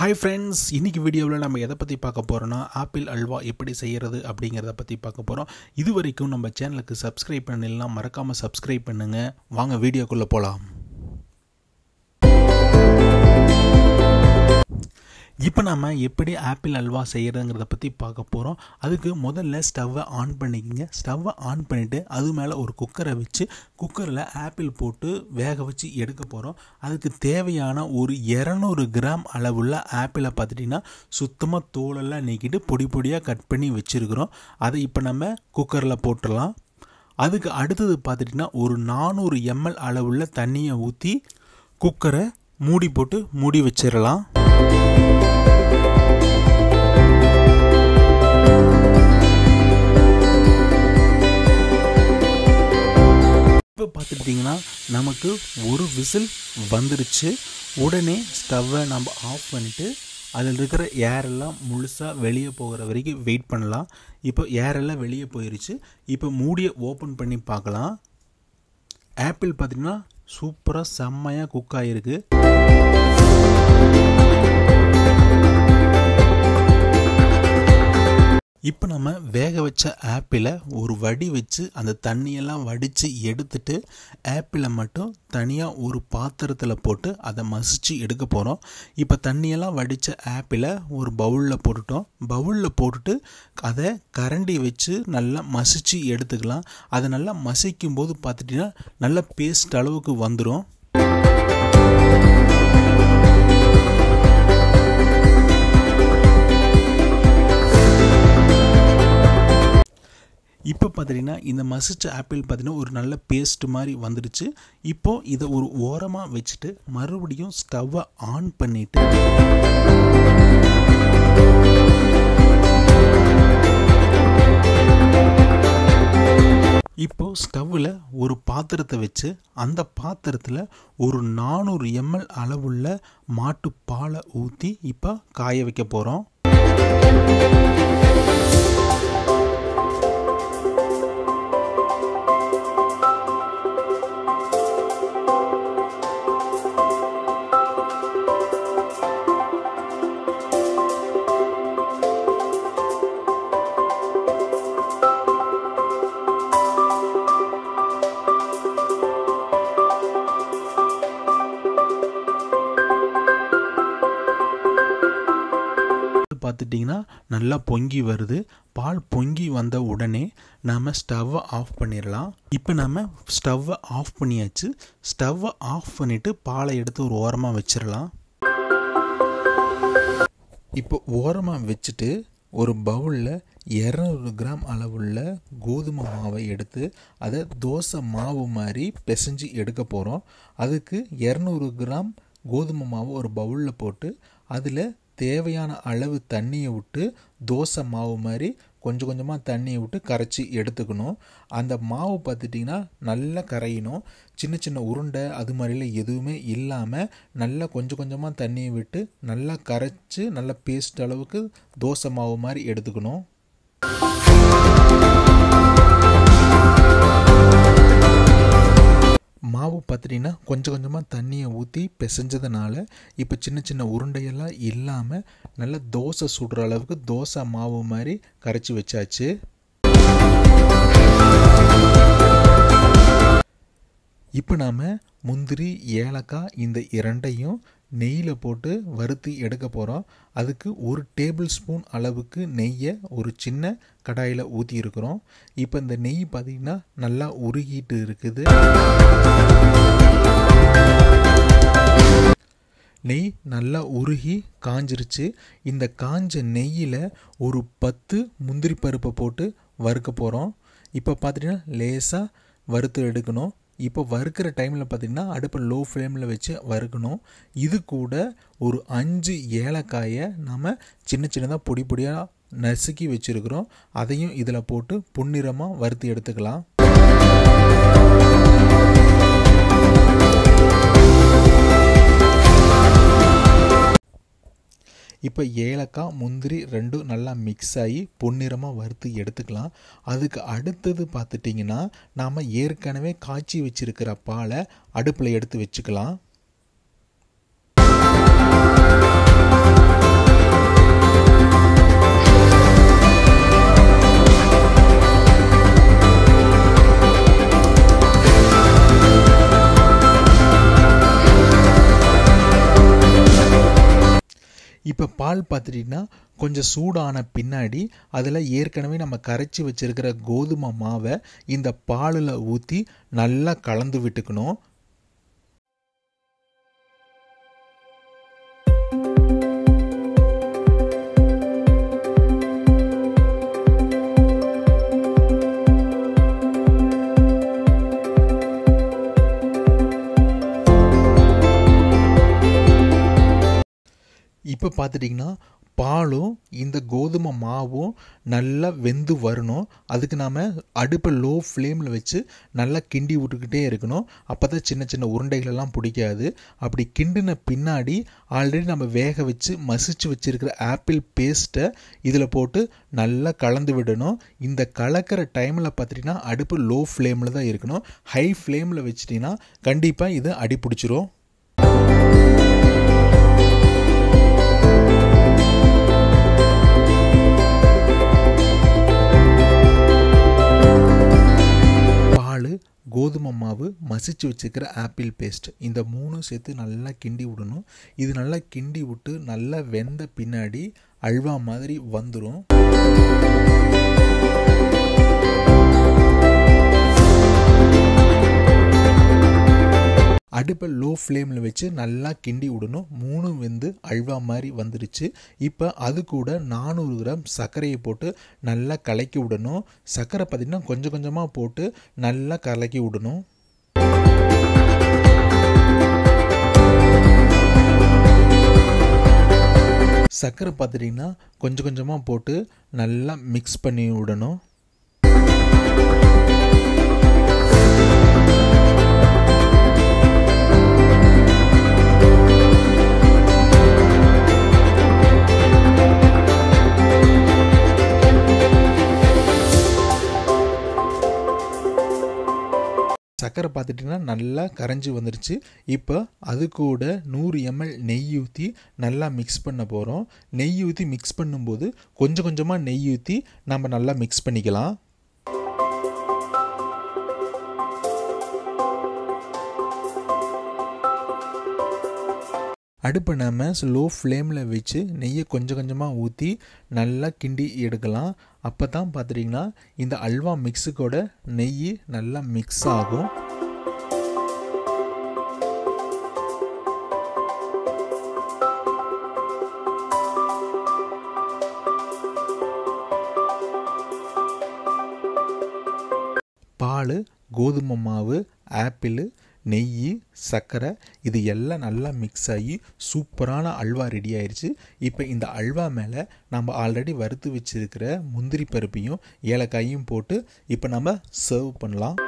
hi friends இன்னைக்கு வீடியோவில் நம்ம எதை பற்றி பார்க்க போகிறோன்னா ஆப்பிள் அல்வா எப்படி செய்கிறது அப்படிங்கிறத பற்றி பார்க்க போகிறோம் இது வரைக்கும் நம்ம சேனலுக்கு சப்ஸ்கிரைப் பண்ணலாம் மறக்காமல் சப்ஸ்கிரைப் பண்ணுங்கள் வாங்க வீடியோக்குள்ளே போகலாம் இப்போ நம்ம எப்படி ஆப்பிள் அல்வா செய்கிறதுங்கிறத பற்றி பார்க்க போகிறோம் அதுக்கு முதல்ல ஸ்டவ்வை ஆன் பண்ணிக்கங்க ஸ்டவ்வை ஆன் பண்ணிவிட்டு அது மேலே ஒரு குக்கரை வச்சு குக்கரில் ஆப்பிள் போட்டு வேக வச்சு எடுக்க போகிறோம் அதுக்கு தேவையான ஒரு இரநூறு கிராம் அளவுள்ள ஆப்பிளை பார்த்துட்டிங்கன்னா சுத்தமாக தோலெல்லாம் நீக்கிட்டு பொடி பொடியாக கட் பண்ணி வச்சுருக்குறோம் அதை இப்போ நம்ம குக்கரில் போட்டுடலாம் அதுக்கு அடுத்தது பார்த்துட்டிங்கன்னா ஒரு நானூறு எம்எல் அளவுள்ள தண்ணியை ஊற்றி குக்கரை மூடி போட்டு மூடி வச்சிடலாம் இப்போ பார்த்துட்டிங்கன்னா நமக்கு ஒரு விசில் வந்துருச்சு உடனே ஸ்டவ்வை நம்ம ஆஃப் பண்ணிவிட்டு அதில் இருக்கிற ஏரெல்லாம் முழுசாக வெளியே போகிற வரைக்கும் வெயிட் பண்ணலாம் இப்போ ஏரெல்லாம் வெளியே போயிருச்சு இப்போ மூடியை ஓப்பன் பண்ணி பார்க்கலாம் ஆப்பிள் பார்த்திங்கன்னா சூப்பராக செம்மையாக குக் ஆகிருக்கு இப்போ நம்ம வேக வச்ச ஆப்பிளை ஒரு வடி வச்சு அந்த தண்ணியெல்லாம் வடித்து எடுத்துட்டு ஆப்பிளை மட்டும் தனியாக ஒரு பாத்திரத்தில் போட்டு அதை மசித்து எடுக்க போகிறோம் இப்போ தண்ணியெல்லாம் வடித்த ஆப்பிளை ஒரு பவுலில் போட்டுட்டோம் பவுலில் போட்டுட்டு அதை கரண்டி வச்சு நல்லா மசித்து எடுத்துக்கலாம் அதை நல்லா மசிக்கும் போது பார்த்துட்டிங்கன்னா நல்லா பேஸ்ட் அளவுக்கு வந்துடும் இப்போ பார்த்தீங்கன்னா இந்த மசிச்ச ஆப்பிள் பார்த்தீங்கன்னா ஒரு நல்ல பேஸ்ட் மாதிரி வந்துடுச்சு இப்போது இதை ஒரு ஓரமாக வச்சுட்டு மறுபடியும் ஸ்டவ்வை ஆன் பண்ணிவிட்டு இப்போ ஸ்டவ்வில் ஒரு பாத்திரத்தை வச்சு அந்த பாத்திரத்தில் ஒரு நானூறு எம்எல் அளவுள்ள மாட்டு பாலை ஊற்றி இப்போ காய வைக்க போகிறோம் பார்த்துட்டிங்கன்னா நல்லா பொங்கி வருது பால் பொங்கி வந்த உடனே நாம் ஸ்டவ்வை ஆஃப் பண்ணிடலாம் இப்போ நம்ம ஸ்டவ்வை ஆஃப் பண்ணியாச்சு ஸ்டவ்வை ஆஃப் பண்ணிவிட்டு பாலை எடுத்து ஒரு ஓரமாக வச்சிடலாம் இப்போ ஓரமாக வச்சுட்டு ஒரு பவுலில் இரநூறு கிராம் அளவுள்ள கோதுமை மாவை எடுத்து அதை தோசை மாவு மாதிரி பிசைஞ்சு எடுக்க போகிறோம் அதுக்கு இரநூறு கிராம் கோதுமை மாவு ஒரு பவுலில் போட்டு அதில் தேவையான அளவு தண்ணியை விட்டு தோசை மாவு மாதிரி கொஞ்சம் கொஞ்சமாக தண்ணியை விட்டு கரைச்சி எடுத்துக்கணும் அந்த மாவு பார்த்துட்டிங்கன்னா நல்லா கரையணும் சின்ன சின்ன உருண்டை அது மாதிரிலாம் எதுவுமே இல்லாமல் நல்லா கொஞ்சம் கொஞ்சமாக தண்ணியை விட்டு நல்லா கரைச்சி நல்லா பேஸ்ட் அளவுக்கு தோசை மாவு மாதிரி எடுத்துக்கணும் மாவு பார்த்துட்டிங்கன்னா கொஞ்சம் கொஞ்சமாக தண்ணியை ஊற்றி பிசைஞ்சதுனால இப்போ சின்ன சின்ன உருண்டையெல்லாம் இல்லாமல் நல்ல தோசை சுடுற அளவுக்கு தோசை மாவு மாதிரி கரைச்சி வச்சாச்சு இப்போ நாம் முந்திரி ஏலக்காய் இந்த இரண்டையும் நெய்யில் போட்டு வறுத்து எடுக்க போகிறோம் அதுக்கு ஒரு டேபிள் ஸ்பூன் அளவுக்கு நெய்யை ஒரு சின்ன கடாயில் ஊற்றி இருக்கிறோம் இப்போ இந்த நெய் பார்த்திங்கன்னா நல்லா உருகிட்டு இருக்குது நெய் நல்லா உருகி காஞ்சிருச்சு இந்த காஞ்ச நெய்யில் ஒரு பத்து முந்திரி பருப்பை போட்டு வறுக்க போகிறோம் இப்போ பார்த்துட்டிங்கன்னா லேசாக வறுத்து எடுக்கணும் இப்போ வறுக்கிற டைமில் பார்த்திங்கன்னா அடுப்பை லோ ஃப்ளேமில் வச்சு வறுக்கணும் இது கூட ஒரு அஞ்சு ஏலக்காயை நம்ம சின்ன சின்னதாக பொடி பொடியாக நசுக்கி வச்சுருக்கிறோம் அதையும் இதில் போட்டு பொன்னிறமாக வறுத்து எடுத்துக்கலாம் இப்போ ஏலக்காய் முந்திரி ரெண்டும் நல்லா மிக்ஸ் ஆகி பொன்னிறமாக வறுத்து எடுத்துக்கலாம் அதுக்கு அடுத்தது பார்த்துட்டிங்கன்னா நாம் ஏற்கனவே காய்ச்சி வச்சிருக்கிற பாலை அடுப்பில் எடுத்து வச்சுக்கலாம் பால் பார்த்துட்டிங்கன்னா கொஞ்சம் சூடான பின்னாடி அதில் ஏற்கனவே நம்ம கரைச்சி வச்சுருக்கிற கோதுமை மாவை இந்த பாலில் ஊற்றி நல்லா கலந்து விட்டுக்கணும் இப்போ பார்த்துட்டிங்கன்னா பாலும் இந்த கோதுமை மாவும் நல்லா வெந்து வரணும் அதுக்கு நாம் அடுப்பை லோ ஃப்ளேமில் வச்சு நல்லா கிண்டி விட்டுக்கிட்டே இருக்கணும் அப்போ தான் சின்ன சின்ன உருண்டைகளெல்லாம் பிடிக்காது அப்படி கிண்டின பின்னாடி ஆல்ரெடி நம்ம வேக வச்சு மசிச்சு வச்சுருக்கிற ஆப்பிள் பேஸ்ட்டை இதில் போட்டு நல்லா கலந்து விடணும் இந்த கலக்கிற டைமில் பார்த்துட்டிங்கன்னா அடுப்பு லோ ஃப்ளேமில் தான் இருக்கணும் ஹை ஃப்ளேமில் வச்சிட்டிங்கன்னா கண்டிப்பாக இது அடி பிடிச்சிரும் பால் கோதுமை மாவு மசிச்சு வச்சுக்கிற ஆப்பிள் பேஸ்ட் இந்த மூணும் சேர்த்து நல்லா கிண்டி விடணும் இது நல்லா கிண்டி விட்டு நல்லா வெந்த பின்னாடி அல்வா மாதிரி வந்துடும் அடுப்பை லோ ஃப்ளேமில் வச்சு நல்லா கிண்டி விடணும் மூணு வெந்து அல்வா மாதிரி வந்துருச்சு இப்போ அது கூட நானூறு கிராம் சர்க்கரையை போட்டு நல்லா கலக்கி விடணும் சர்க்கரை பார்த்திங்கன்னா கொஞ்சம் கொஞ்சமாக போட்டு நல்லா கலக்கி விடணும் சர்க்கரை பார்த்துட்டிங்கன்னா கொஞ்சம் கொஞ்சமாக போட்டு நல்லா மிக்ஸ் பண்ணி விடணும் சர்க்கரை பார்த்துட்டிங்கன்னா நல்லா கரைஞ்சி வந்துருச்சு இப்போ அது கூட நூறு எம்எல் நெய் ஊற்றி நல்லா மிக்ஸ் பண்ண போகிறோம் நெய் ஊற்றி மிக்ஸ் பண்ணும்போது கொஞ்சம் கொஞ்சமாக நெய் ஊற்றி நம்ம நல்லா மிக்ஸ் பண்ணிக்கலாம் அடுப்பை நம்ம லோ ஃப்ளேமில் வச்சு நெய்யை கொஞ்சம் கொஞ்சமாக ஊற்றி நல்லா கிண்டி எடுக்கலாம் அப்போ தான் பார்த்துட்டிங்கன்னா இந்த அல்வா மிக்ஸுக்கோட நெய் நல்லா மிக்ஸ் ஆகும் பால் கோதுமை மாவு ஆப்பிள் நெய் சர்க்கரை இது எல்லாம் நல்லா மிக்ஸ் ஆகி சூப்பரான அல்வா ரெடி ஆயிடுச்சு இப்போ இந்த அல்வா மேலே நம்ம ஆல்ரெடி வறுத்து வச்சுருக்கிற முந்திரி பருப்பையும் ஏலக்காயும் போட்டு இப்போ நம்ம சர்வ் பண்ணலாம்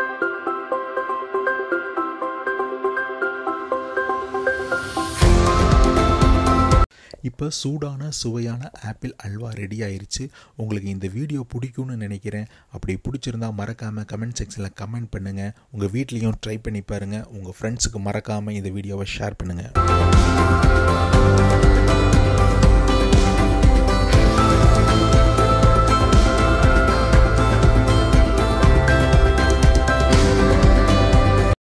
இப்போ சூடான சுவையான ஆப்பிள் அல்வா ரெடி ஆயிருச்சு உங்களுக்கு இந்த வீடியோ பிடிக்கும்னு நினைக்கிறேன் அப்படி பிடிச்சிருந்தா மறக்காமல் கமெண்ட் செக்ஷனில் கமெண்ட் பண்ணுங்கள் உங்கள் வீட்லேயும் ட்ரை பண்ணி பாருங்கள் உங்கள் ஃப்ரெண்ட்ஸுக்கு மறக்காமல் இந்த வீடியோவை ஷேர் பண்ணுங்கள்